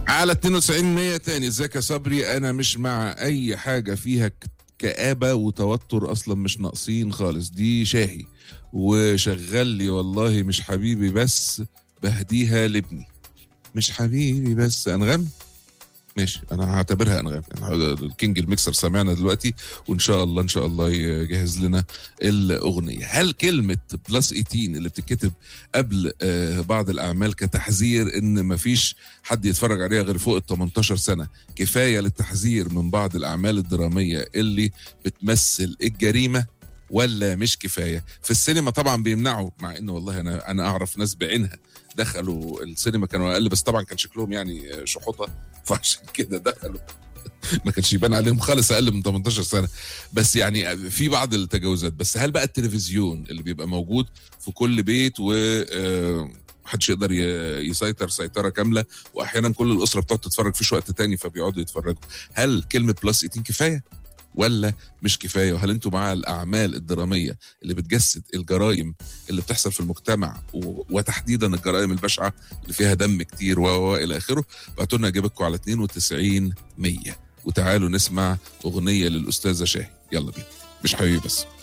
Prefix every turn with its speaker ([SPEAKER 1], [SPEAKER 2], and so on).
[SPEAKER 1] على 92 100 تاني ازيك يا صبري انا مش مع اي حاجه فيها ك- كآبة وتوتر اصلا مش ناقصين خالص دي شاهي وشغل لي والله مش حبيبي بس بهديها لابني مش حبيبي بس انغام ماشي انا هعتبرها انغام يعني الكينج الميكسر سامعنا دلوقتي وان شاء الله ان شاء الله يجهز لنا الاغنيه هل كلمه بلس 18 اللي بتتكتب قبل آه، بعض الاعمال كتحذير ان مفيش حد يتفرج عليها غير فوق ال 18 سنه كفايه للتحذير من بعض الاعمال الدراميه اللي بتمثل الجريمه ولا مش كفايه في السينما طبعا بيمنعوا مع ان والله انا انا اعرف ناس بعينها دخلوا السينما كانوا اقل بس طبعا كان شكلهم يعني شحوطه فعشان كده دخلوا ما كانش يبان عليهم خالص اقل من 18 سنه بس يعني في بعض التجاوزات بس هل بقى التلفزيون اللي بيبقى موجود في كل بيت و آه، محدش يقدر ي- يسيطر سيطره كامله واحيانا كل الاسره بتقعد تتفرج فيش وقت تاني فبيقعدوا يتفرجوا هل كلمه بلس 18 كفايه ولا مش كفايه وهل انتم مع الاعمال الدراميه اللي بتجسد الجرائم اللي بتحصل في المجتمع و- وتحديدا الجرائم البشعه اللي فيها دم كتير و و الى اخره بعتوا لنا اجابتكم على 92 100 وتعالوا نسمع اغنيه للاستاذه شاهي يلا بينا مش حبيبي بس